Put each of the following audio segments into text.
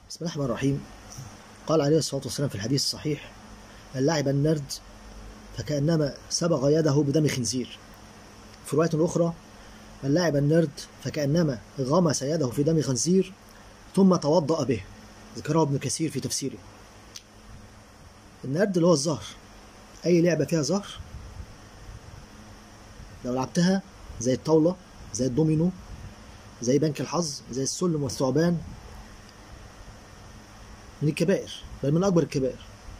بسم الله الرحمن الرحيم قال عليه الصلاة والسلام في الحديث الصحيح من لعب النرد فكأنما سبغ يده بدم خنزير في رواية أخرى من لعب النرد فكأنما غمس يده في دم خنزير ثم توضأ به ذكره ابن كثير في تفسيره النرد اللي هو الزهر أي لعبة فيها زهر لو لعبتها زي الطاولة زي الدومينو زي بنك الحظ زي السلم والثعبان من الكبائر بل من أكبر الكبائر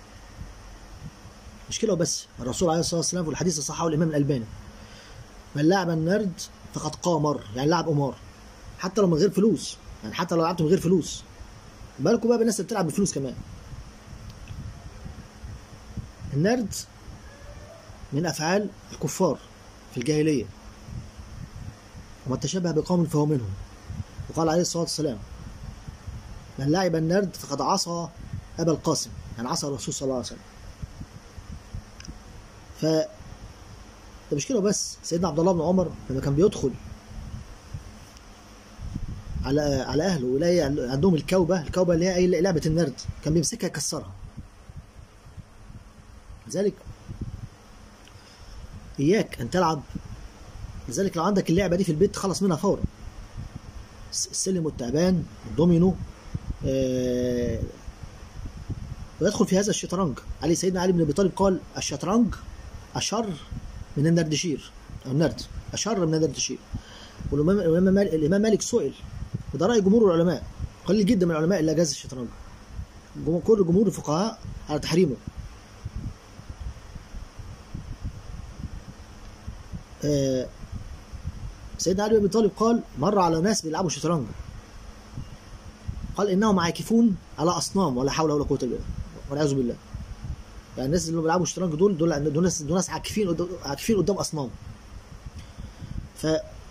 مش كده وبس الرسول عليه الصلاة والسلام في الحديث الصحيح الإمام الألباني من لعب النرد فقد قامر يعني لعب قمار حتى لو من غير فلوس يعني حتى لو لعبت من غير فلوس بالكم بقى بالناس اللي بتلعب بفلوس كمان النرد من أفعال الكفار في الجاهلية ومن تشبه بقوم فهو منهم وقال عليه الصلاة والسلام من لعب النرد فقد عصى أبا القاسم يعني عصى الرسول صلى الله عليه وسلم ف ده مش كده بس سيدنا عبد الله بن عمر لما كان بيدخل على على اهله ويلاقي عندهم الكوبه الكوبه اللي هي اي لعبه النرد كان بيمسكها يكسرها لذلك اياك ان تلعب لذلك لو عندك اللعبه دي في البيت خلص منها فورا السلم والتعبان الدومينو آه ويدخل في هذا الشطرنج علي سيدنا علي بن ابي طالب قال الشطرنج اشر من النردشير او النرد اشر من النردشير والامام مالك الامام مالك سئل وده راي جمهور العلماء قليل جدا من العلماء اللي اجاز الشطرنج كل جمهور الفقهاء على تحريمه آه سيدنا علي بن ابي طالب قال مر على ناس بيلعبوا شطرنج قال انهم عاكفون على اصنام ولا حول ولا قوه الا بالله والعياذ بالله يعني الناس اللي بيلعبوا شطرنج دول دول دول ناس دول ناس عاكفين قدام عاكفين قدام اصنام ف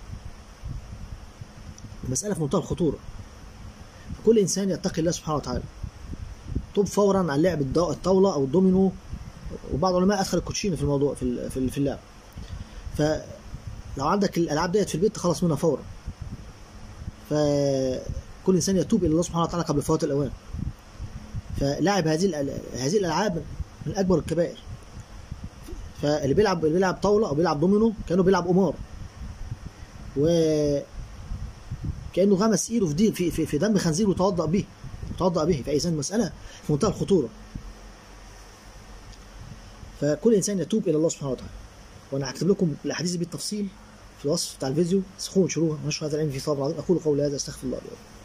المسألة في منتهى الخطورة كل إنسان يتقي الله سبحانه وتعالى طب فورا عن لعب الطاولة أو الدومينو وبعض العلماء أدخل الكوتشينة في الموضوع في في اللعب فلو عندك الألعاب ديت في البيت تخلص منها فورا فكل إنسان يتوب إلى الله سبحانه وتعالى قبل فوات الأوان فلعب هذه هذه الألعاب من أكبر الكبائر فاللي بيلعب اللي بيلعب طاولة أو بيلعب دومينو كانوا بيلعب قمار و كانه غمس ايده في دي في في, في دم خنزير وتوضا به توضا به فاذا المساله في منتهى الخطوره فكل انسان يتوب الى الله سبحانه وتعالى وانا هكتب لكم الاحاديث بالتفصيل في الوصف بتاع الفيديو سخون شروها نشر هذا العلم في صبر عظيم اقول قولي هذا استغفر الله لي